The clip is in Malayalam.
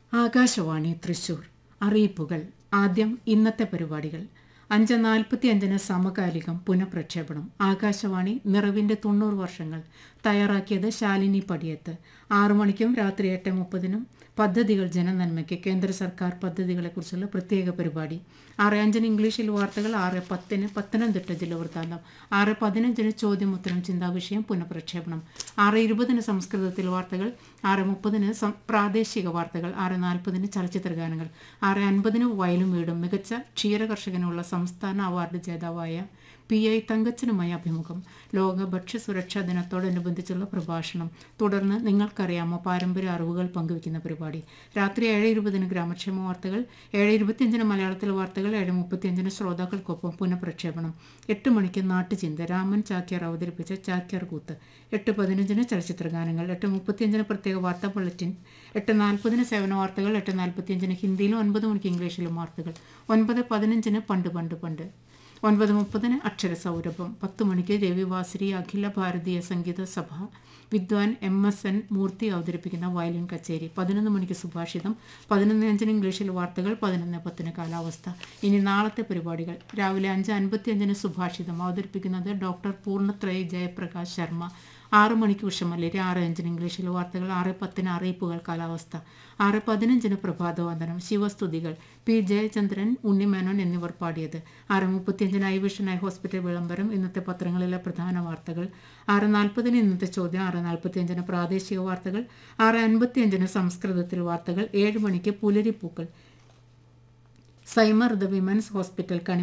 ആകാശവാണി തൃശൂർ അറിയിപ്പുകൾ ആദ്യം ഇന്നത്തെ പരിപാടികൾ അഞ്ച് നാൽപ്പത്തി അഞ്ചിന് സമകാലികം പുനഃപ്രക്ഷേപണം ആകാശവാണി നിറവിന്റെ തൊണ്ണൂറ് വർഷങ്ങൾ തയ്യാറാക്കിയത് ശാലിനി പടിയത്ത് ആറു മണിക്കും രാത്രി എട്ട് മുപ്പതിനും പദ്ധതികൾ ജനനന്മയ്ക്ക് കേന്ദ്ര സർക്കാർ പദ്ധതികളെക്കുറിച്ചുള്ള പ്രത്യേക പരിപാടി ആറ് അഞ്ചിന് ഇംഗ്ലീഷിൽ വാർത്തകൾ ആറ് പത്തിന് പത്തനംതിട്ട ജില്ല വൃത്താന്തം ആറ് പതിനഞ്ചിന് ചോദ്യമുത്തരം ചിന്താവിഷയം പുനഃപ്രക്ഷേപണം ആറ് ഇരുപതിന് സംസ്കൃതത്തിൽ വാർത്തകൾ ആറ് മുപ്പതിന് സം- പ്രാദേശിക വാർത്തകൾ ആറ് നാൽപ്പതിന് ചലച്ചിത്ര ഗാനങ്ങൾ ആറ് അൻപതിന് വയലും വീടും മികച്ച ക്ഷീരകർഷകനുള്ള സംസ്ഥാന അവാർഡ് ജേതാവായ പി ഐ തങ്കച്ചനുമായി അഭിമുഖം ലോക ഭക്ഷ്യസുരക്ഷാ ദിനത്തോടനുബന്ധിച്ചുള്ള പ്രഭാഷണം തുടർന്ന് നിങ്ങൾക്കറിയാമോ പാരമ്പര്യ അറിവുകൾ പങ്കുവയ്ക്കുന്ന പരിപാടി രാത്രി ഏഴ് ഇരുപതിന് ഗ്രാമക്ഷേമ വാർത്തകൾ ഏഴ് ഇരുപത്തിയഞ്ചിന് മലയാളത്തിലെ വാർത്തകൾ ഏഴ് മുപ്പത്തിയഞ്ചിന് ശ്രോതാക്കൾക്കൊപ്പം പുനഃപ്രക്ഷേപണം എട്ട് മണിക്ക് നാട്ടുചിന്ത രാമൻ ചാക്യാർ അവതരിപ്പിച്ച ചാക്യാർ കൂത്ത് എട്ട് പതിനഞ്ചിന് ചലച്ചിത്ര ഗാനങ്ങൾ എട്ട് മുപ്പത്തിയഞ്ചിന് പ്രത്യേക വാർത്താ ബുള്ളറ്റിൻ എട്ട് നാൽപ്പതിന് സേവന വാർത്തകൾ എട്ട് നാൽപ്പത്തിയഞ്ചിന് ഹിന്ദിയിലും ഒൻപത് മണിക്ക് ഇംഗ്ലീഷിലും വാർത്തകൾ ഒൻപത് പതിനഞ്ചിന് പണ്ട് പണ്ട് പണ്ട് ഒൻപത് മുപ്പതിന് അക്ഷരസൗരഭം പത്ത് മണിക്ക് രവിവാസരി അഖില ഭാരതീയ സംഗീത സഭ വിദ്വാൻ എം എസ് എൻ മൂർത്തി അവതരിപ്പിക്കുന്ന വയലിൻ കച്ചേരി പതിനൊന്ന് മണിക്ക് സുഭാഷിതം പതിനൊന്ന് അഞ്ചിന് ഇംഗ്ലീഷിൽ വാർത്തകൾ പതിനൊന്ന് പത്തിന് കാലാവസ്ഥ ഇനി നാളത്തെ പരിപാടികൾ രാവിലെ അഞ്ച് അൻപത്തി അഞ്ചിന് സുഭാഷിതം അവതരിപ്പിക്കുന്നത് ഡോക്ടർ പൂർണ്ണത്രയ് ജയപ്രകാശ് ശർമ്മ ആറ് മണിക്ക് ഉഷമല്ലേരി ആറ് അഞ്ചിന് ഇംഗ്ലീഷിൽ വാർത്തകൾ ആറ് പത്തിന് അറിയിപ്പുകൾ കാലാവസ്ഥ ആറ് പതിനഞ്ചിന് പ്രഭാതവന്ദനം ശിവസ്തുതികൾ പി ജയചന്ദ്രൻ ഉണ്ണിമേനോൻ എന്നിവർ പാടിയത് ആറ് മുപ്പത്തിയഞ്ചിന് ഐ വിഷൻ ഐ ഹോസ്പിറ്റൽ വിളംബരം ഇന്നത്തെ പത്രങ്ങളിലെ പ്രധാന വാർത്തകൾ ആറ് നാൽപ്പതിന് ഇന്നത്തെ ചോദ്യം ആറ് നാൽപ്പത്തിയഞ്ചിന് പ്രാദേശിക വാർത്തകൾ ആറ് അൻപത്തിയഞ്ചിന് സംസ്കൃതത്തിൽ വാർത്തകൾ ഏഴ് മണിക്ക് പുലരിപ്പൂക്കൾ സൈമർ ദ വിമൻസ് ഹോസ്പിറ്റൽ കണി